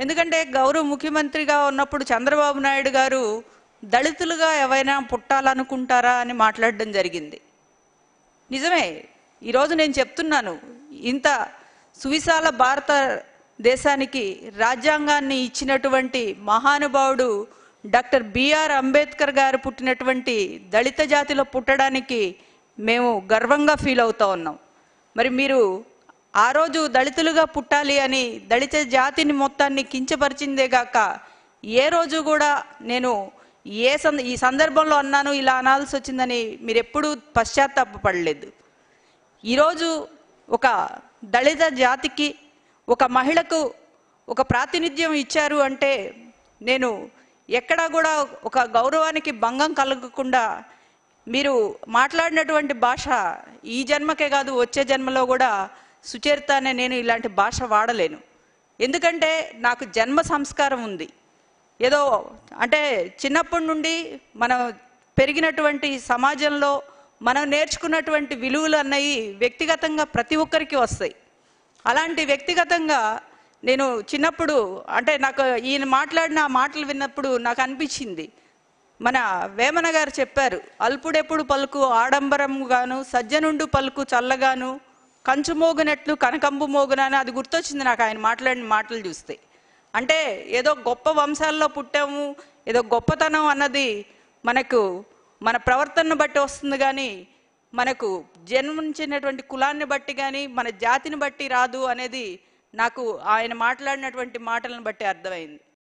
ఎందుకంటే గౌరవ ముఖ్యమంత్రిగా ఉన్నప్పుడు చంద్రబాబు నాయుడు గారు దళితులుగా ఎవరైనా పుట్టాలనుకుంటారా అని మాట్లాడడం జరిగింది నిజమే ఈరోజు నేను చెప్తున్నాను ఇంత సువిశాల భారత దేశానికి రాజ్యాంగాన్ని ఇచ్చినటువంటి మహానుభావుడు డాక్టర్ బిఆర్ అంబేద్కర్ గారు పుట్టినటువంటి దళిత జాతిలో పుట్టడానికి మేము గర్వంగా ఫీల్ అవుతా ఉన్నాం మరి మీరు ఆ రోజు దళితులుగా పుట్టాలి అని దళిత జాతిని మొత్తాన్ని కించపరిచిందే గాక ఏ రోజు కూడా నేను ఏ సంద ఈ సందర్భంలో అన్నాను ఇలా అనాల్సి వచ్చిందని మీరు ఎప్పుడూ పశ్చాత్తాపపడలేదు ఈరోజు ఒక దళిత జాతికి ఒక మహిళకు ఒక ప్రాతినిధ్యం ఇచ్చారు అంటే నేను ఎక్కడా కూడా ఒక గౌరవానికి భంగం కలగకుండా మీరు మాట్లాడినటువంటి భాష ఈ జన్మకే కాదు వచ్చే జన్మలో కూడా సుచరిత అనే నేను ఇలాంటి భాష వాడలేను ఎందుకంటే నాకు జన్మ సంస్కారం ఉంది ఏదో అంటే చిన్నప్పటి నుండి మనం పెరిగినటువంటి సమాజంలో మనం నేర్చుకున్నటువంటి విలువలు అన్నవి వ్యక్తిగతంగా ప్రతి ఒక్కరికి వస్తాయి అలాంటి వ్యక్తిగతంగా నేను చిన్నప్పుడు అంటే నాకు ఈయన మాట్లాడిన ఆ మాటలు విన్నప్పుడు నాకు అనిపించింది మన వేమన గారు చెప్పారు అల్పుడెప్పుడు పలుకు ఆడంబరముగాను సజ్జనుండు పలుకు చల్లగాను కంచు మోగినట్లు కనకంబు మోగున అని అది గుర్తొచ్చింది నాకు ఆయన మాట్లాడిన మాటలు చూస్తే అంటే ఏదో గొప్ప వంశాల్లో పుట్టాము ఏదో గొప్పతనం అన్నది మనకు మన ప్రవర్తనను బట్టి వస్తుంది కానీ మనకు జన్మించినటువంటి కులాన్ని బట్టి కానీ మన జాతిని బట్టి రాదు అనేది నాకు ఆయన మాట్లాడినటువంటి మాటలను బట్టి అర్థమైంది